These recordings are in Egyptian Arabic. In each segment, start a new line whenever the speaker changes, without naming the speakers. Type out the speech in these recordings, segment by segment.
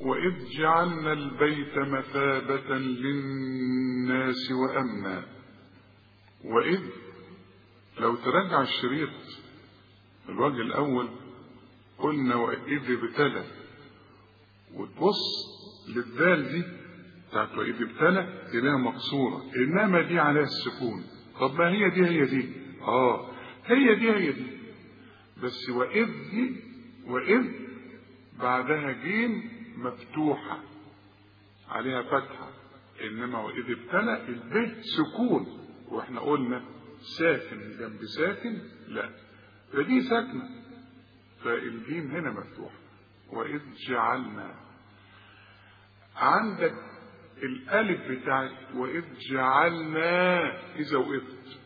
وإذ جعلنا البيت مثابة للناس وأمنا وإذ لو ترجع الشريط الوجه الأول قلنا وإذ ابتلى وتبص للدال دي بتاعت وإذ ابتلى تلاقيها مكسورة إنما دي عليها السكون طب ما هي دي هي دي آه هي دي هي دي بس وإذ دي وإذ بعدها جيم مفتوحة عليها فتحة إنما وإذ ابتلى الب سكون وإحنا قلنا ساكن جنب ساكن لا فدي ساكنة فالجيم هنا مفتوحة وإذ جعلنا عندك الألف بتاعت وإذ جعلنا إذا وقفت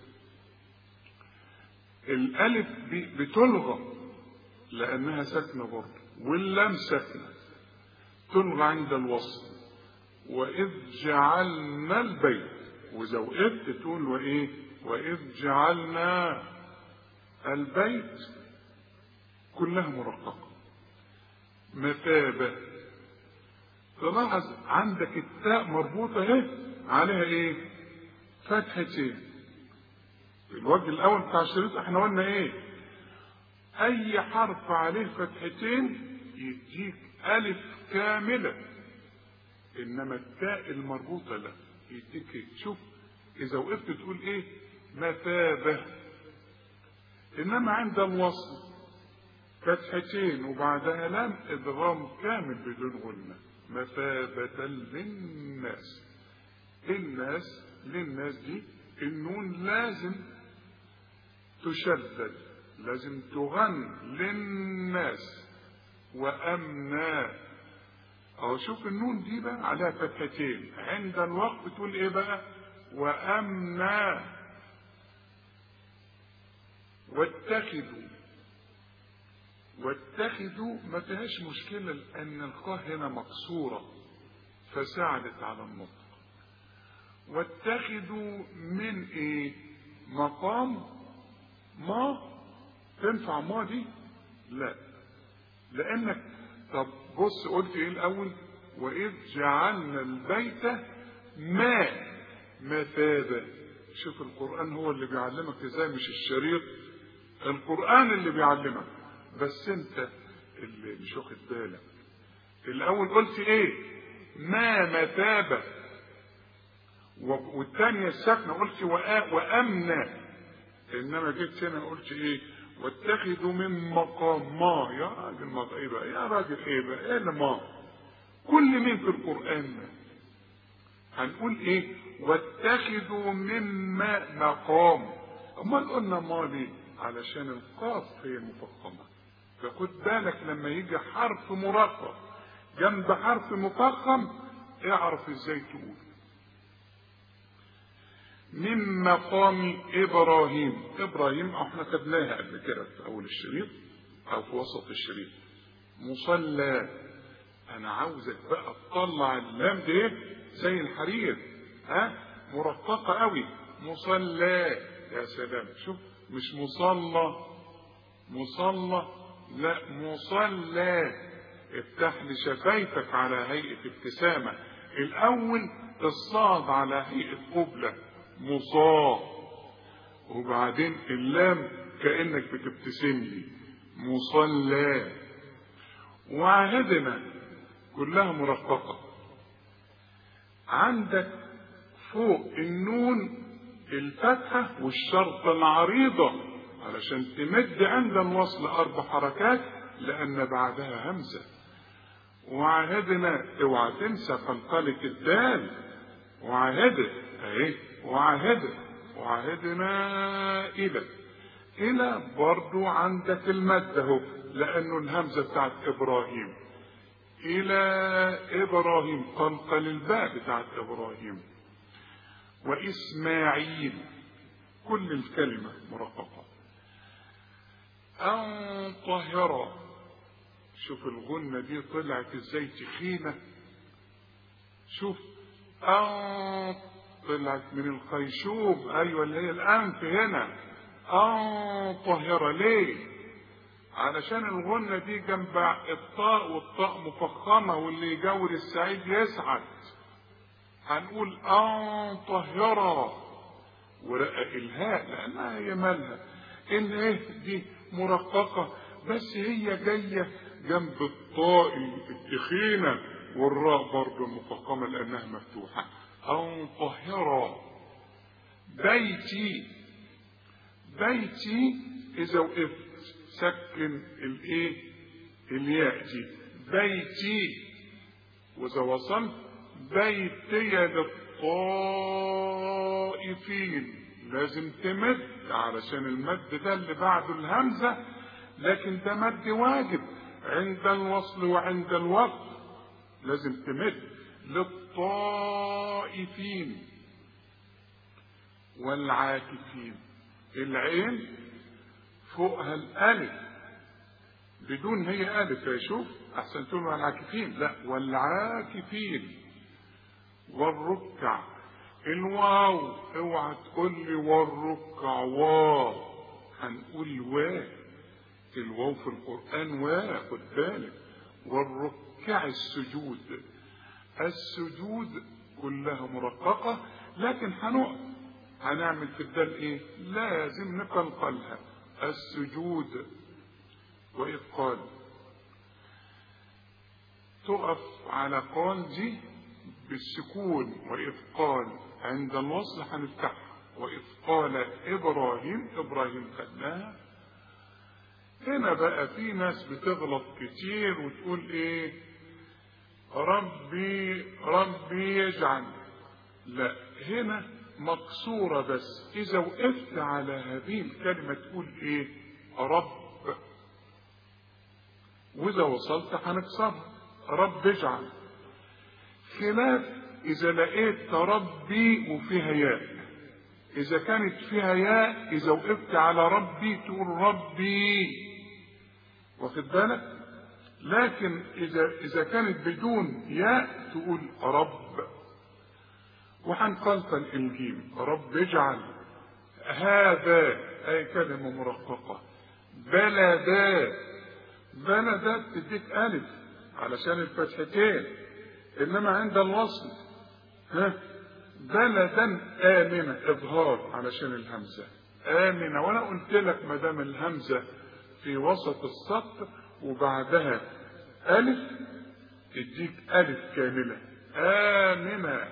الألف بتلغى لأنها ساكنة برضه واللام ساكنة تلغى عند الوصل وإذ جعلنا البيت وإذا وقفت تقول وإيه وإذ جعلنا البيت كلها مرققة مثابة تلاحظ عندك التاء مربوطة اهي عليها ايه فتحتين الوجه الاول بتاع الشريط احنا قلنا ايه اي حرف عليه فتحتين يديك الف كاملة انما التاء المربوطة لا يديك ايه شوف اذا وقفت تقول ايه مثابة انما عند الوصل فتحتين وبعدها لام ادغام كامل بدون غنه مثابة للناس الناس للناس دي النون لازم تشدد لازم تغن للناس وأمنا أو شوف النون دي بقى عليها فتحتين عند الوقت تقول إيه بقى وأمنا واتخذوا واتخذوا ما فيهاش مشكلة لأن القاء هنا مكسورة فساعدت على النطق واتخذوا من ايه مقام ما تنفع ما دي لا لأنك طب بص قلت ايه الأول وإذ جعلنا البيت ما مثابة شوف القرآن هو اللي بيعلمك ازاي مش الشريط القرآن اللي بيعلمك بس انت اللي مش واخد بالك الاول قلت ايه ما مثابة والثانية الساكنة قلت وأمنى إنما جيت هنا قلت إيه واتخذوا من مقام ما يا راجل ما إيه بقى يا راجل إيه بقى إيه ما كل مين في القرآن ده هنقول إيه واتخذوا من ما مقام أمال قلنا ما ليه علشان القاف هي المفخمة فخد بالك لما يجي حرف مرقم جنب حرف مفخم اعرف ازاي تقول من مقام ابراهيم ابراهيم احنا خدناها قبل كده في اول الشريط او في وسط الشريط مصلى انا عاوزك بقى تطلع اللام دي زي الحرير ها مرققه قوي مصلى يا سلام شوف مش مصلى مصلى لا مصلى افتح لي شفايفك على هيئة ابتسامة الأول الصاد على هيئة قبلة مصاب وبعدين اللام كأنك بتبتسم لي مصلى وعهدنا كلها مرققة عندك فوق النون الفتحة والشرطة العريضة علشان تمد عند الوصل أربع حركات لأن بعدها همزة وعهدنا اوعى تنسى قلقلة الدال وعهدت اهي وعهدت وعهدنا إلى إلى برضو عندك المد اهو لأنه الهمزة بتاعت إبراهيم إلى إبراهيم قلقل الباء بتاعت إبراهيم وإسماعيل كل الكلمة مرققة أن طهر شوف الغنة دي طلعت ازاي تخينة شوف أن طلعت من الخيشوم أيوة اللي هي الأنف هنا أن طهر ليه علشان الغنة دي جنب الطاء والطاء مفخمة واللي يجور السعيد يسعد هنقول آه طهرة ورقق الهاء لأنها هي مالها إن إيه دي مرققة بس هي جاية جنب الطاء التخينة والراء برضه المفخمة لأنها مفتوحة أو طهرة بيتي بيتي إذا وقفت سكن الإيه الياء دي بيتي وإذا وصلت بيتي للطائفين لازم تمد علشان المد ده اللي بعده الهمزة لكن ده مد واجب عند الوصل وعند الوقت لازم تمد للطائفين والعاكفين العين فوقها الألف بدون هي ألف يا شوف أحسن تقول والعاكفين لا والعاكفين والركع الواو اوعى تقول لي والركع واو هنقول وا الواو في القرآن وا خد بالك والركع السجود السجود كلها مرققة لكن هنقف هنعمل في الدال ايه لازم نقلقلها السجود وإذ قال تقف على قال دي بالسكون وإذ قال عند الوصل هنفتحها وإذ قال إبراهيم إبراهيم خدناها هنا بقى في ناس بتغلط كتير وتقول إيه ربي ربي يجعل لا هنا مكسورة بس إذا وقفت على هذه الكلمة تقول إيه رب وإذا وصلت هنكسرها رب اجعل خلاف إذا لقيت ربي وفيها ياء إذا كانت فيها ياء إذا وقفت على ربي تقول ربي واخد بالك لكن إذا إذا كانت بدون ياء تقول رب وهنقلقل الجيم رب اجعل هذا أي كلمة مرققة بلدا بلدا تديك ألف علشان الفتحتين إنما عند الوصل ها بلدا آمنة إظهار علشان الهمزة آمنة وأنا قلت لك ما دام الهمزة في وسط السطر وبعدها ألف تديك ألف كاملة آمنة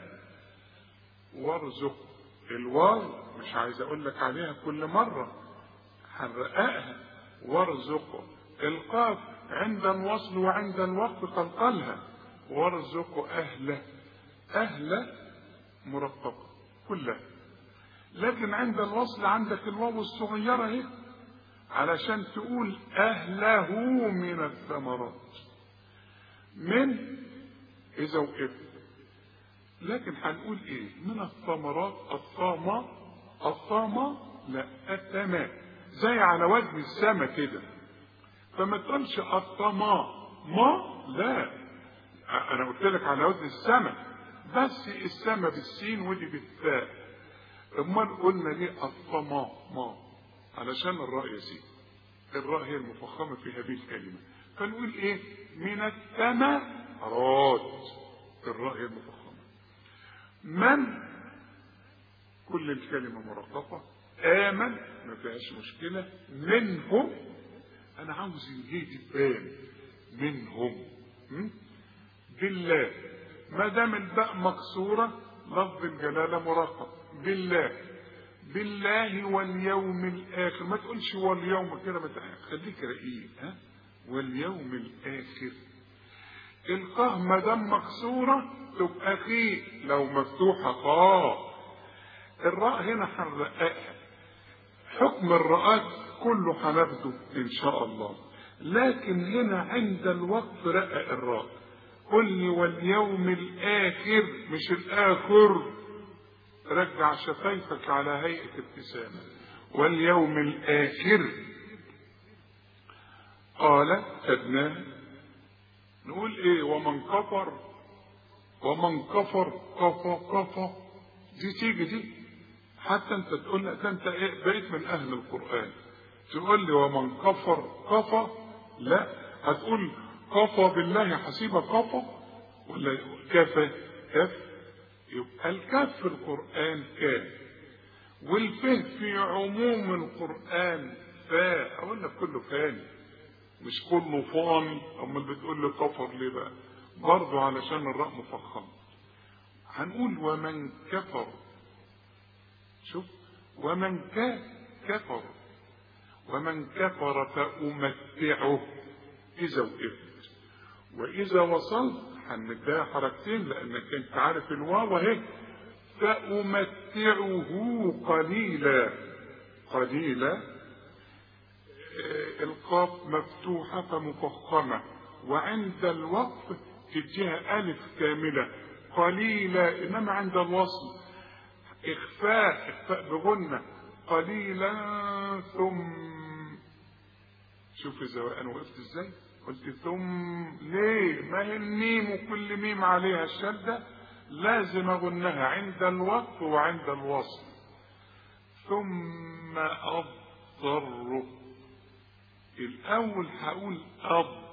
وارزق الواو مش عايز أقول لك عليها كل مرة هنرققها وارزق القاف عند الوصل وعند الوقت قلقلها وارزق أهله أهل مرققة كلها لكن عند الوصل عندك الواو الصغيرة اهي علشان تقول أهله من الثمرات من إذا وقفت لكن هنقول إيه من الثمرات الطامة الطامة لا التماء زي على وزن السما كده فما تقولش الطما ما لا انا قلت لك على وزن السما بس السما بالسين ودي بالثاء امال قلنا ليه الطما ما علشان الراء يا سيدي الراء هي المفخمه في هذه الكلمه فنقول ايه من الثمرات الراء هي المفخمه من كل الكلمه مرققه امن ما فيهاش مشكله منهم انا عاوز الهي تبان منهم م? بالله ما دام الباء مكسوره لفظ الجلاله مرقق بالله بالله واليوم الاخر ما تقولش واليوم كده خليك رقيق ها واليوم الاخر القاء ما دام مكسوره تبقى خي لو مفتوحه قاء الراء هنا هنرققها حكم الرآت كله هناخده ان شاء الله لكن هنا عند الوقت رقق الراء قل لي واليوم الاخر مش الاخر رجع شفايفك على هيئة ابتسامة واليوم الآخر قال خدناه نقول ايه ومن كفر ومن كفر كفى كفى دي تيجي دي حتى انت تقول لا ده انت ايه بقيت من اهل القرآن تقول لي ومن كفر كفى لا هتقول كفى بالله حسيبة كفى ولا كفى كف يبقى الكف في القرآن كان والفه في عموم القرآن فاء أقول لك كله فاني مش كله فاني أمال بتقول لي كفر ليه بقى برضه علشان الراء مفخم هنقول ومن كفر شوف ومن كان كفر ومن كفر فأمتعه إذا وقفت وإذا وصلت هنديها حركتين لأنك أنت عارف الواو أهي فأمتعه قليلا قليلا القاف مفتوحة فمفخمة وعند الوقف تديها ألف كاملة قليلا إنما عند الوصل إخفاء إخفاء بغنة قليلا ثم شوف إذا أنا وقفت إزاي قلت ثم ليه ما هي الميم وكل ميم عليها الشدة لازم أغنها عند الوقف وعند الوصل ثم أضطر الأول هقول أض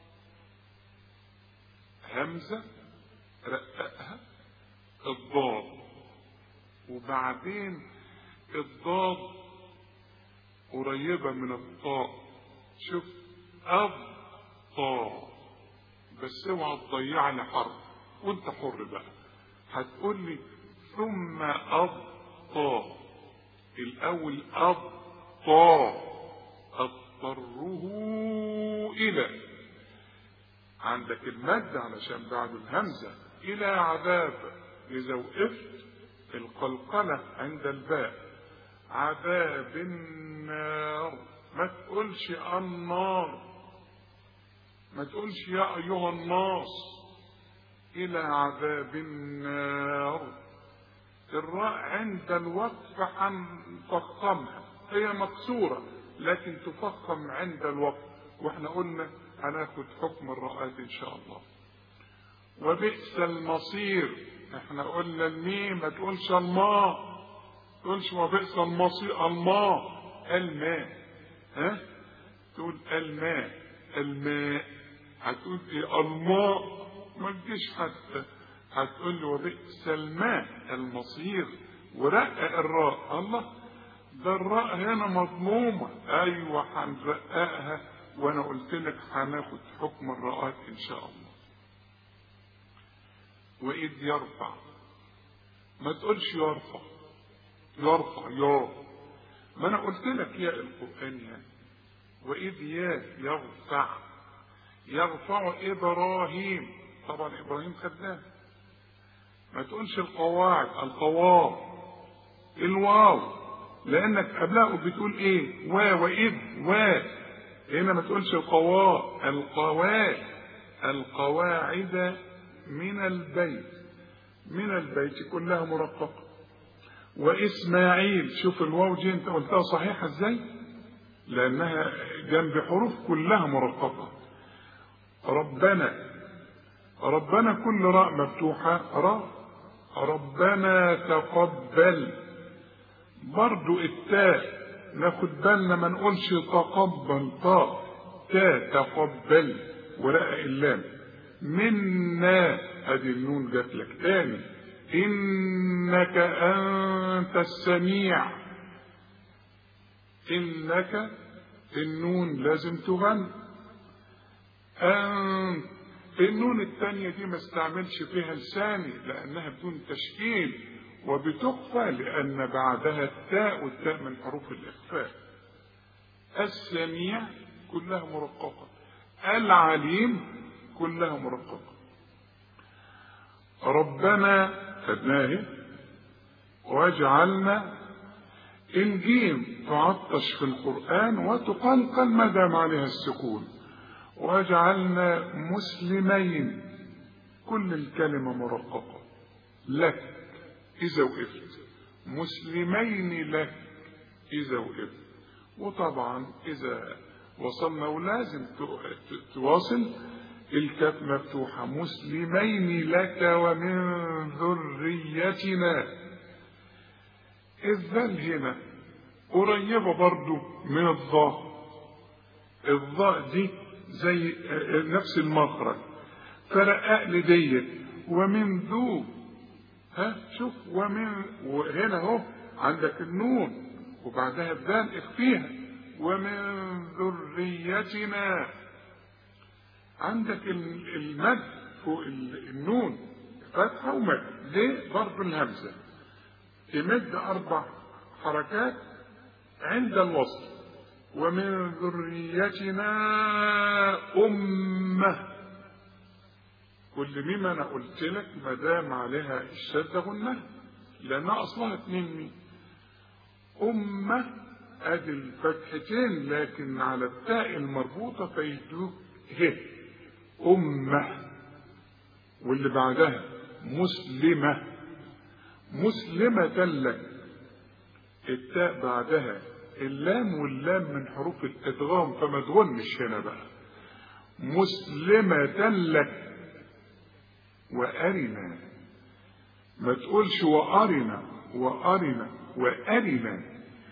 همزة رققها الضاد وبعدين الضاد قريبة من الطاء شوف الطاء بس اوعى تضيع لي حرف وانت حر بقى هتقول لي ثم الطاء الاول الطاء اضطره الى عندك المد علشان بعد الهمزه الى عذاب اذا وقفت القلقله عند الباء عذاب النار ما تقولش النار ما تقولش يا ايها الناس الى عذاب النار الراء عند الوقف هنفخمها هي مكسوره لكن تفخم عند الوقف واحنا قلنا هناخد حكم الراءات ان شاء الله وبئس المصير احنا قلنا الميم ما تقولش الماء تقولش وبئس المصير الماء الماء ها تقول الماء الماء هتقول ايه الماء ما تجيش حتى هتقول لي وبئس الماء المصير ورقق الراء الله ده الراء هنا مضمومة ايوه هنرققها وانا قلت لك هناخد حكم الراءات ان شاء الله واذ يرفع ما تقولش يرفع يرفع يا ما انا قلت لك يا القران يعني واذ يا يرفع يرفع ابراهيم طبعا ابراهيم خدناه ما تقولش القواعد القواعد الواو لانك قبلها بتقول ايه وا واذ وا هنا ما تقولش القواعد القواعد القواعد من البيت من البيت كلها مرققه واسماعيل شوف الواو دي انت قلتها صحيحه ازاي لانها جنب حروف كلها مرققه ربنا ربنا كل راء مفتوحه راء ربنا تقبل برضو التاء ناخد بالنا ما نقولش تقبل طاء تا تقبل ورقق اللام منا ادي النون جات لك تاني انك انت السميع انك النون لازم تغن انت النون الثانية دي ما استعملش فيها لساني لأنها بدون تشكيل وبتخفى لأن بعدها التاء والتاء من حروف الإخفاء السميع كلها مرققة العليم كلها مرققة ربنا خدناه واجعلنا الجيم تعطش في القرآن وتقلقل ما دام عليها السكون واجعلنا مسلمين كل الكلمة مرققة لك إذا وقفت مسلمين لك إذا وقفت وطبعا إذا وصلنا ولازم تواصل الكاف مفتوحة مسلمين لك ومن ذريتنا الذل هنا قريبة برضو من الظاء الظاء دي زي نفس المخرج فرقق لي ديت ومن ذو ها شوف ومن وهنا اهو عندك النون وبعدها الدال اخفيها ومن ذريتنا عندك المد فوق النون فتحة ومد ليه برضه الهمزة تمد أربع حركات عند الوصل ومن ذريتنا أمة كل ميم أنا قلت لك ما دام عليها الشدة غنها لأنها أصلها اتنين ميم أمة أدي الفتحتين لكن على التاء المربوطة فيدوك ه أمة واللي بعدها مسلمة مسلمة لك التاء بعدها اللام واللام من حروف الادغام فما تغنش هنا بقى مسلمة لك وأرنا ما تقولش وأرنا وأرنا وأرنا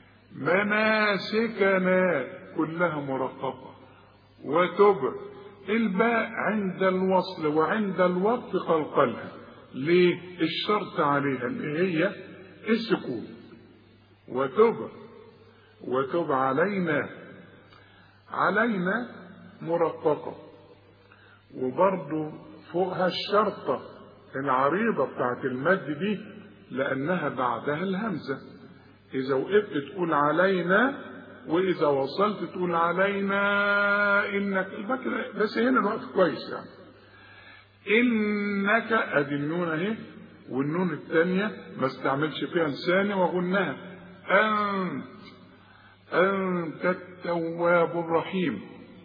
مناسكنا كلها مرققة وتب الباء عند الوصل وعند الوقف قلقلها ليه الشرط عليها اللي هي السكون وتب وتب علينا علينا مرققة وبرضو فوقها الشرطة العريضة بتاعت المد دي لأنها بعدها الهمزة إذا وقفت تقول علينا وإذا وصلت تقول علينا إنك بس هنا الوقت كويس يعني إنك أدي النون أهي والنون الثانية ما استعملش فيها لساني وغنها أنت أنت التواب الرحيم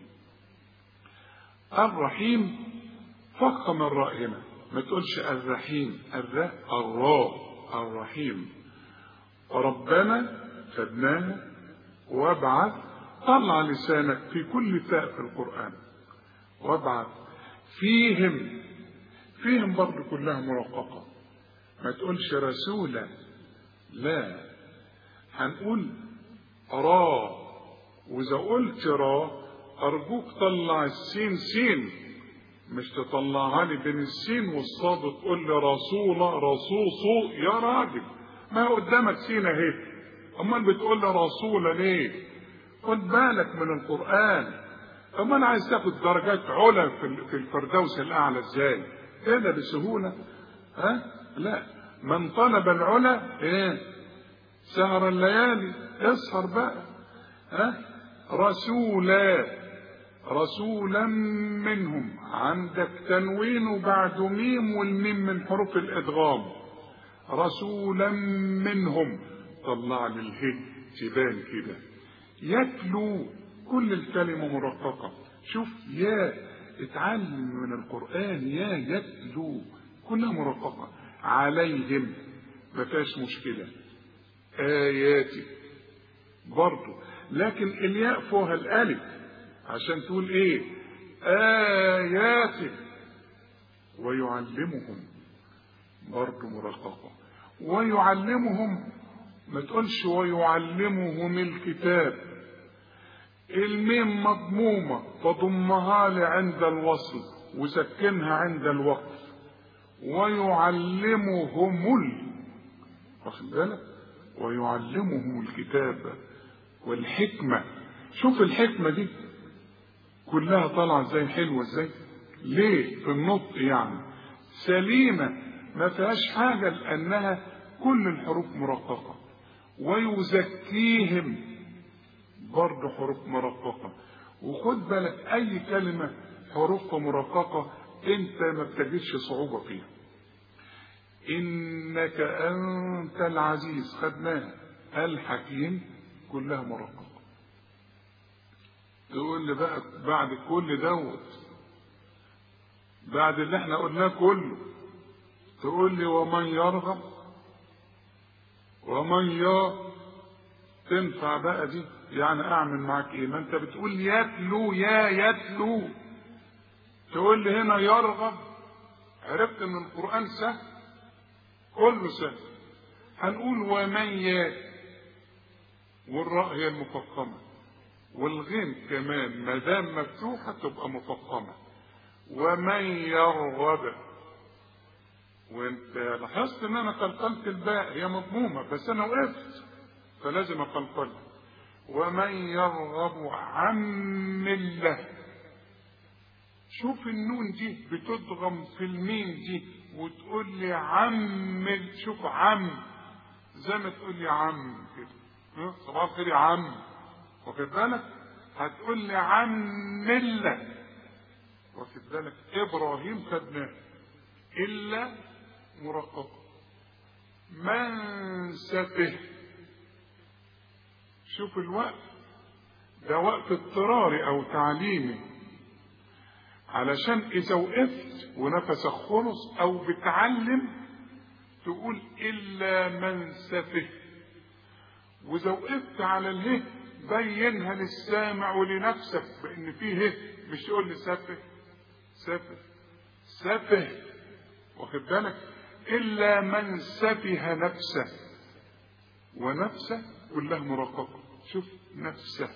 الرحيم فخم الراء هنا ما تقولش الرحيم الراء الراء الرحيم ربنا خدناها وابعث طلع لسانك في كل تاء في القرآن وابعث فيهم فيهم برضه كلها مرققة ما تقولش رسولا لا هنقول را وإذا قلت را أرجوك طلع السين سين مش تطلعها لي بين السين والصاد وتقول لي رسولة رصوصو يا راجل ما قدامك سين اهي امال بتقول لي رسولة ليه خد بالك من القرآن امال عايز تاخد درجات علا في الفردوس الاعلى ازاي كده بسهولة ها لا من طلب العلا ايه سهر الليالي اسهر بقى ها رسولا رسولا منهم عندك تنوين وبعد ميم والميم من حروف الادغام رسولا منهم طلع لي اله تبان كده يتلو كل الكلمة مرققة شوف يا اتعلم من القرآن يا يتلو كلها مرققة عليهم ما فيهاش مشكلة آياتي برضه لكن الياء فوقها الألف عشان تقول ايه آياته ويعلمهم برضه مرققة ويعلمهم ما تقولش ويعلمهم الكتاب الميم مضمومة فضمها لي عند الوصل وسكنها عند الوقف ويعلمهم ال واخد بالك ويعلمهم الكتاب والحكمة شوف الحكمة دي كلها طالعة ازاي حلوة ازاي ليه في النطق يعني سليمة ما فيهاش حاجة لأنها كل الحروف مرققة ويزكيهم برضه حروف مرققة وخد بالك أي كلمة حروفها مرققة أنت ما بتجدش صعوبة فيها إنك أنت العزيز خدناها الحكيم كلها مرققة تقول لي بقى بعد كل دوت بعد اللي احنا قلناه كله تقول لي ومن يرغب ومن يا تنفع بقى دي يعني اعمل معاك ايه ما انت بتقول يتلو يا يتلو تقول لي هنا يرغب عرفت ان القران سهل كله سهل هنقول ومن يا والراء هي المفخمة والغين كمان ما دام مفتوحة تبقى مفخمة ومن يرغب وانت لاحظت ان انا قلقلت الباء هي مضمومة بس انا وقفت فلازم اقلقلها ومن يرغب عن مله شوف النون دي بتضغم في الميم دي وتقول لي عم شوف عم زي ما تقول لي عم كده صباح الخير يا عم واخد بالك هتقول لي عم مله واخد بالك ابراهيم خدناه الا مرققه من سفه شوف الوقت ده وقت اضطراري او تعليمي علشان اذا وقفت ونفسك خلص او بتعلم تقول الا من سفه واذا وقفت على اله بينها للسامع ولنفسك بان فيه مش تقول لي سفه سفه سفه واخد بالك الا من سفه نفسه ونفسه كلها مرققه شوف نفسه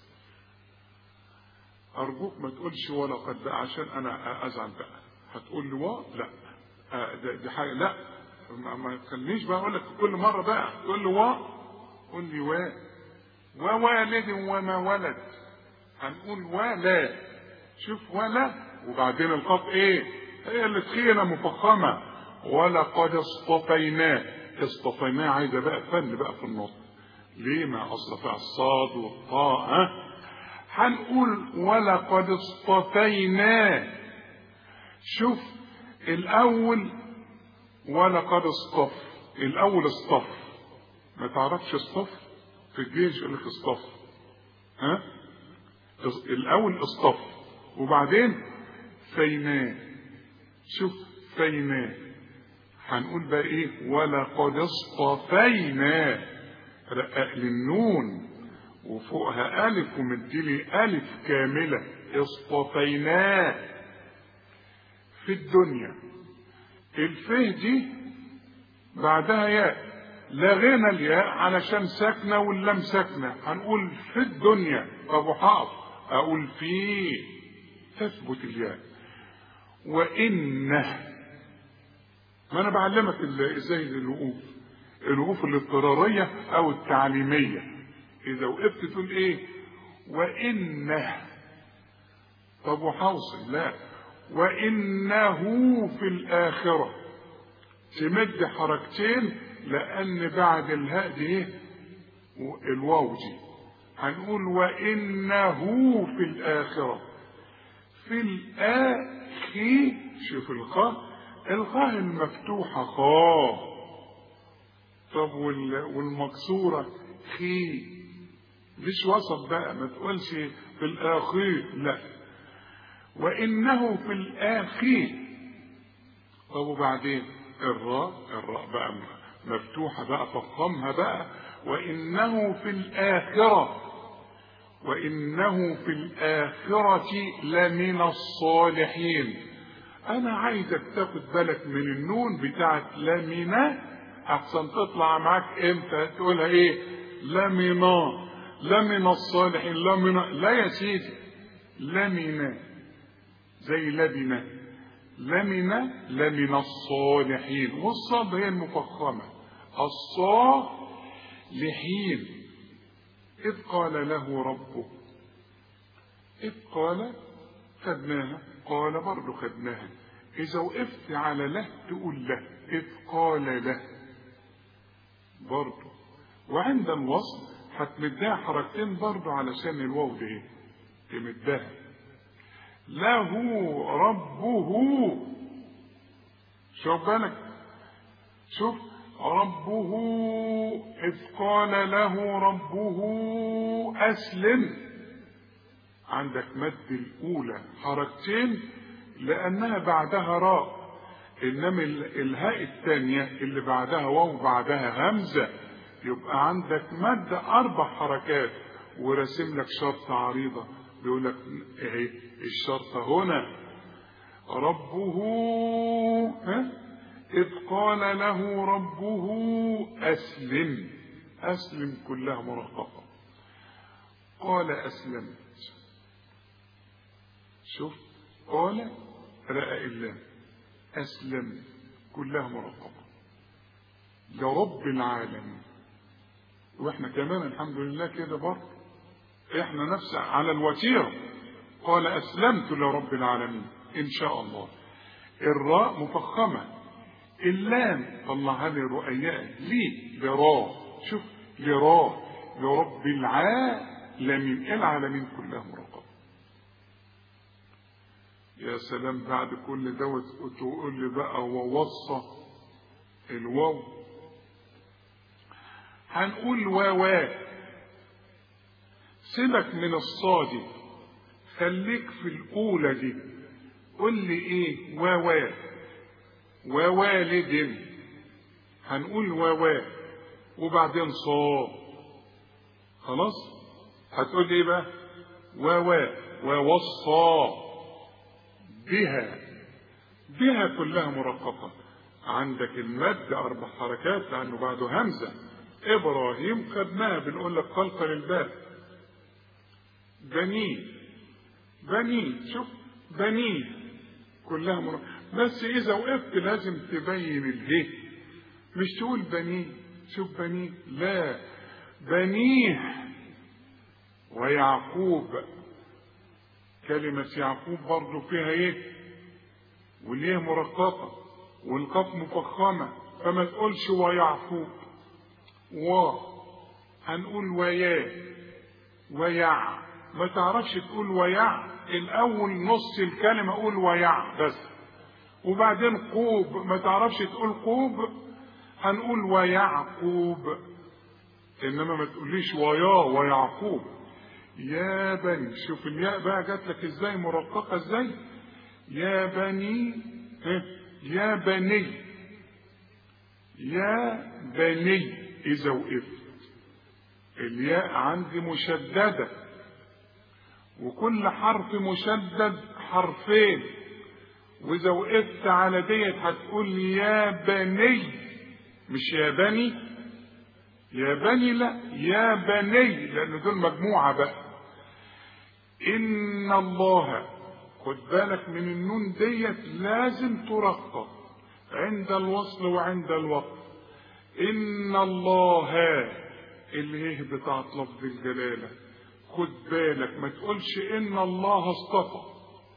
أرجوك ما تقولش ولا قد بقى عشان أنا أزعل بقى هتقول لي وا لا آه ده دي حاجة لا ما, ما تخلينيش بقى أقول لك كل مرة بقى تقول لي وا قول لي وا ووالد وما ولد هنقول ولا شوف ولا وبعدين القاف ايه هي اللي تخينة مفخمة ولقد اصطفيناه اصطفيناه عايزة بقى فن بقى في النطق ليه ما اصل فيها الصاد والطاء ها هنقول ولقد اصطفيناه شوف الاول ولقد اصطف الاول اصطف ما تعرفش اصطف في الجيش يقول لك اصطف ها الاول اصطف وبعدين فيناه شوف فيناه هنقول بقى ايه ولقد اصطفيناه رقق للنون وفوقها ألف ومديلي ألف كاملة اصطفيناه في الدنيا الفه دي بعدها ياء لغينا الياء علشان ساكنة واللام ساكنة هنقول في الدنيا طب وحاف أقول في تثبت الياء وإنه ما أنا بعلمك ازاي الوقوف الوقوف الاضطرارية أو التعليمية إذا وقفت تقول إيه وإنه طب وحوصل لا وإنه في الآخرة تمد حركتين لأن بعد الهاء دي الواو دي هنقول وإنه في الآخرة في الآخي شوف الخاء الخاء المفتوحة خاء طب والمكسورة خي مش وسط بقى ما تقولش في الآخير لا وإنه في الآخير طب وبعدين الراء الراء بقى مفتوحة بقى فخمها بقى وإنه في الآخرة وإنه في الآخرة لمن الصالحين أنا عايزك تاخد بالك من النون بتاعت لمن أحسن تطلع معاك إمتى تقولها إيه لمن لمن الصالحين لمن لا يا سيدي لمن زي لبنة لمن لمن الصالحين والصاد هي المفخمة الصالحين إذ قال له ربه إذ قال خدناها قال برضه خدناها إذا وقفت على له تقول له إذ قال له برضه وعند الوصل هتمدها حركتين برضه علشان الواو دي تمدها له ربه شوف بالك شوف ربه إذ قال له ربه أسلم عندك مد الأولى حركتين لأنها بعدها راء إنما الهاء الثانية اللي بعدها واو بعدها همزة يبقى عندك مد أربع حركات ورسم لك شرطة عريضة بيقول لك اهي الشرطة هنا ربه ها إذ قال له ربه أسلم أسلم كلها مرققة قال أسلمت شوف قال رأى الله أسلمت كلها مرقبة لرب العالمين واحنا كمان الحمد لله كده برضه احنا نفس على الوتيره قال اسلمت لرب العالمين ان شاء الله الراء مفخمه اللام طلعها لي رؤياء ليه لراء شوف لراء لرب العالمين العالمين كلها مرقبه يا سلام بعد كل دوت تقول لي بقى ووصى الواو هنقول واوا سيبك من الصاد خليك في الأولى دي قول لي إيه واوا ووالد هنقول واوا وبعدين صاد خلاص هتقول لي إيه بقى واوا ووصى بها بها كلها مرققة عندك المد أربع حركات لأنه بعده همزة إبراهيم خدناها بنقول لك قلقل الباب بنيه بنيه شوف بنيه كلها مر... بس إذا وقفت لازم تبين اله مش تقول بنيه شوف بنيه لا بنيه ويعقوب كلمة يعقوب برضه فيها ايه والليه مرققة والقاف مفخمة فما تقولش ويعقوب و هنقول ويا ويع ما تعرفش تقول ويع الاول نص الكلمة قول ويع بس وبعدين قوب ما تعرفش تقول قوب هنقول ويعقوب انما ما تقوليش ويا ويعقوب يا بني شوف الياء بقى جات لك ازاي مرققة ازاي يا بني يا بني يا بني إذا وقفت الياء عندي مشددة وكل حرف مشدد حرفين وإذا وقفت على ديت هتقول يا بني مش يا بني يا بني لا يا بني لأن دول مجموعة بقى إن الله خد بالك من النون ديت لازم ترقق عند الوصل وعند الوقف إن الله اللي هي بتاعت لفظ الجلالة خد بالك ما تقولش إن الله اصطفى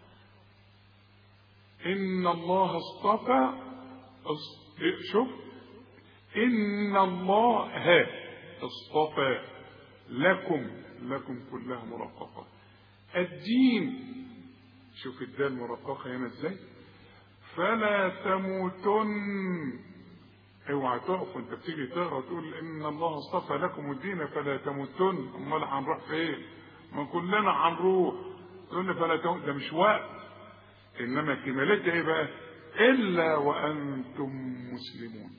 إن الله اصطفى شوف إن الله اصطفى لكم لكم كلها مرققة الدين شوف الدال مرققة هنا ازاي فلا تموتن اوعى تقف وانت بتيجي تقرا وتقول ان الله اصطفى لكم الدين فلا تموتن امال هنروح فين؟ ما كلنا هنروح تقول لي فلا تموت ده مش وقت انما كمالتها ايه بقى؟ الا وانتم مسلمون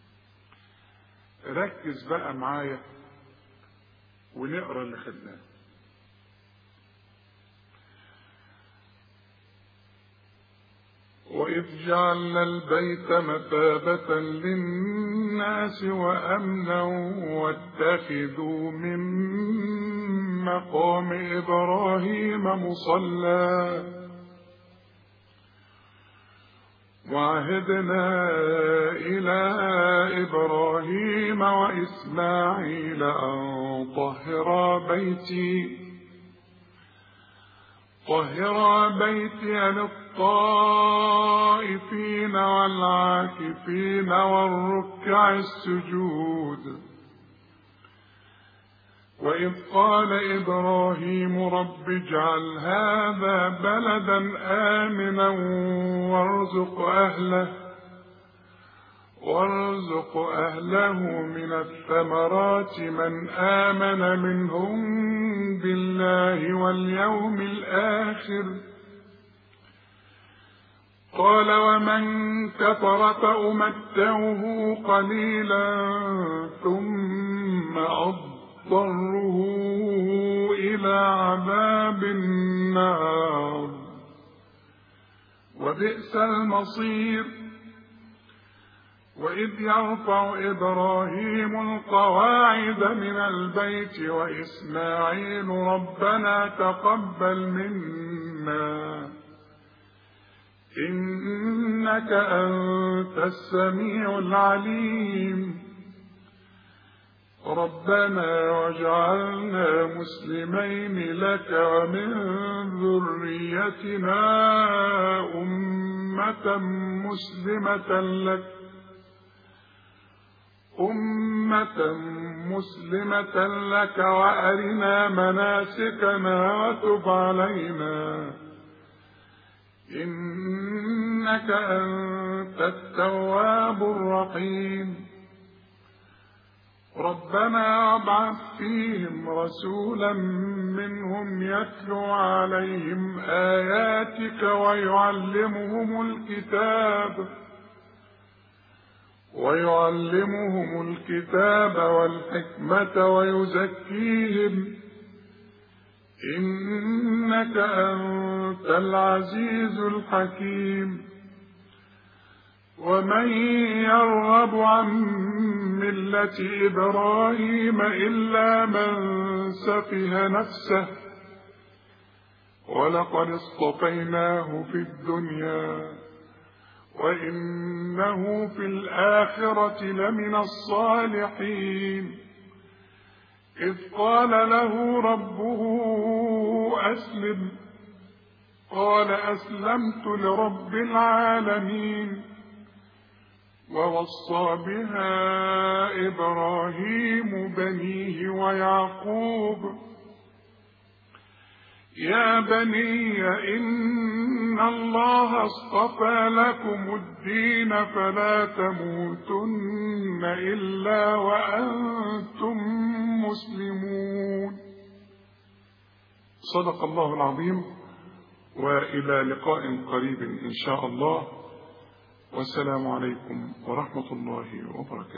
ركز بقى معايا ونقرا اللي خدناه وإذ جعلنا البيت مثابة للناس وأمنا واتخذوا من مقام إبراهيم مصلى وعهدنا إلى إبراهيم وإسماعيل أن طهرا بيتي طهرا بيتي للطائفين والعاكفين والركع السجود وإذ قال إبراهيم رب اجعل هذا بلدا آمنا وارزق أهله وارزق أهله من الثمرات من آمن منهم بالله واليوم الآخر قال ومن كفر فأمتعه قليلا ثم أضطره إلى عذاب النار وبئس المصير وإذ يرفع إبراهيم القواعد من البيت وإسماعيل ربنا تقبل منا إنك أنت السميع العليم ربنا واجعلنا مسلمين لك ومن ذريتنا أمة مسلمة لك أمة مسلمة لك وأرنا مناسكنا وتب علينا إنك أنت التواب الرحيم ربنا ابعث فيهم رسولا منهم يتلو عليهم آياتك ويعلمهم الكتاب ويعلمهم الكتاب والحكمة ويزكيهم إنك أنت العزيز الحكيم ومن يرغب عن ملة إبراهيم إلا من سفه نفسه ولقد اصطفيناه في الدنيا وإنه في الآخرة لمن الصالحين إذ قال له ربه أسلم قال أسلمت لرب العالمين ووصى بها إبراهيم بنيه ويعقوب يا بني إن الله اصطفى لكم الدين فلا تموتن إلا وأنتم مسلمون صدق الله العظيم وإلى لقاء قريب إن شاء الله والسلام عليكم ورحمة الله وبركاته